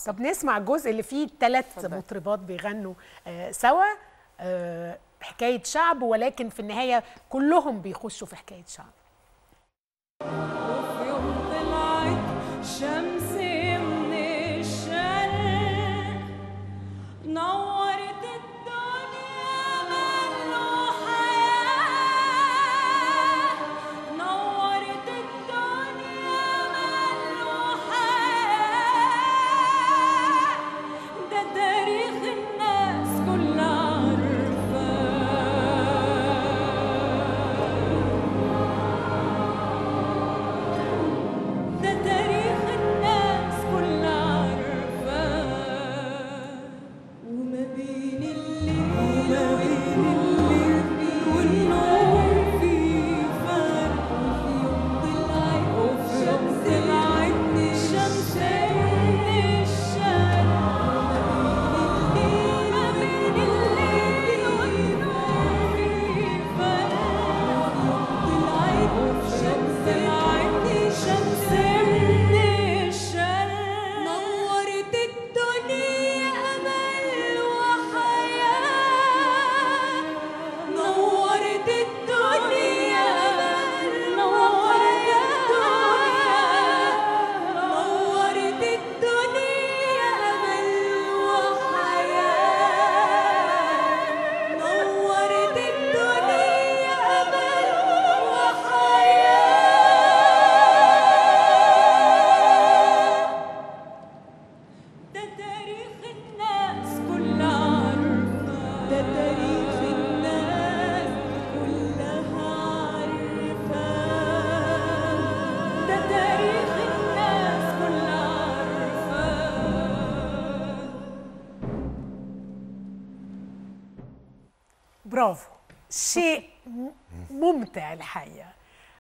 طب نسمع الجزء اللي فيه ثلاث مطربات بيغنوا آه سوا آه حكايه شعب ولكن في النهايه كلهم بيخشوا في حكايه شعب وفي يوم طلعت شمس من الشرق نورت الدنيا منه حياة نورت الدنيا منه حياة ده تاريخ الناس كلها عارفاه ده تاريخ الناس كلها عارفاه وما بين الليل وما بين الليل والنور في فرق وفي يوم طلعت وفي يوم طلعت الشمس من الشرق ما بين الليل والنور في فرق وفي يوم طلعت الشمس طلعت الشمس من الشرق نورت الدنيا أمل وحياة نورت الدنيا أمل نورت الدنيا نورت الدنيا أمل وحياة نورت الدنيا أمل وحياة ده تاريخ الناس كلها عارفاه ده تاريخ الناس كلها عارفاه ده تاريخ الناس كلها عارفاه برافو شيء م- ممتع الحقيقه